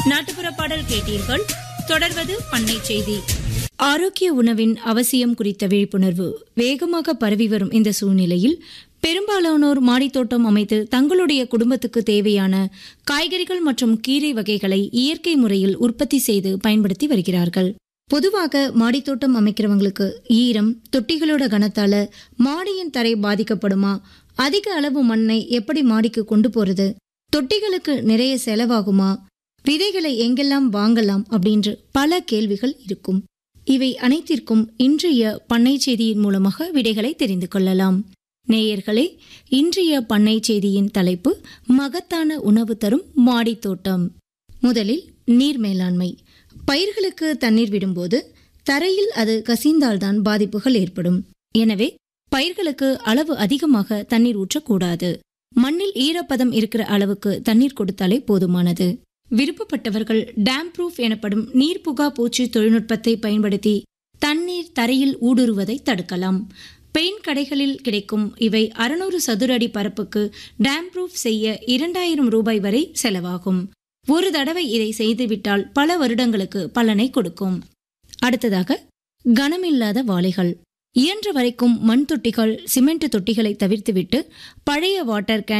நாட்டுப்புற பாடல் கேட்டீர்கள் தொடர்வது பண்ணை செய்தி ஆரோக்கிய உணவின் அவசியம் குறித்த விழிப்புணர்வு வேகமாக பரவி வரும் இந்த சூழ்நிலையில் பெரும்பாலானோர் மாடித்தோட்டம் அமைத்து தங்களுடைய குடும்பத்துக்கு தேவையான காய்கறிகள் மற்றும் கீரை வகைகளை இயற்கை முறையில் உற்பத்தி செய்து பயன்படுத்தி வருகிறார்கள் பொதுவாக மாடித்தோட்டம் அமைக்கிறவங்களுக்கு ஈரம் தொட்டிகளோட கனத்தால மாடியின் தரை பாதிக்கப்படுமா அதிக அளவு மண்ணை எப்படி மாடிக்கு கொண்டு போறது தொட்டிகளுக்கு நிறைய செலவாகுமா விதைகளை எங்கெல்லாம் வாங்கலாம் அப்படின்ற பல கேள்விகள் இருக்கும் இவை அனைத்திற்கும் இன்றைய பண்ணை செய்தியின் மூலமாக விடைகளை தெரிந்து கொள்ளலாம் நேயர்களே இன்றைய பண்ணை செய்தியின் தலைப்பு மகத்தான உணவு தரும் மாடித்தோட்டம் முதலில் நீர் மேலாண்மை பயிர்களுக்கு தண்ணீர் விடும்போது தரையில் அது கசிந்தால்தான் பாதிப்புகள் ஏற்படும் எனவே பயிர்களுக்கு அளவு அதிகமாக தண்ணீர் ஊற்றக்கூடாது மண்ணில் ஈரப்பதம் இருக்கிற அளவுக்கு தண்ணீர் கொடுத்தாலே போதுமானது விருப்பப்பட்டவர்கள் டேம் ப்ரூஃப் எனப்படும் நீர்புகா பூச்சி தொழில்நுட்பத்தை பயன்படுத்தி தண்ணீர் தரையில் ஊடுருவதை தடுக்கலாம் பெயிண்ட் கடைகளில் கிடைக்கும் இவை அறுநூறு சதுர அடி பரப்புக்கு டேம் ப்ரூஃப் செய்ய இரண்டாயிரம் ரூபாய் வரை செலவாகும் ஒரு தடவை இதை செய்துவிட்டால் பல வருடங்களுக்கு பலனை கொடுக்கும் அடுத்ததாக கனமில்லாத வாழைகள் இயன்ற வரைக்கும் மண் தொட்டிகள் சிமெண்ட் தொட்டிகளை தவிர்த்துவிட்டு பழைய வாட்டர் கேன்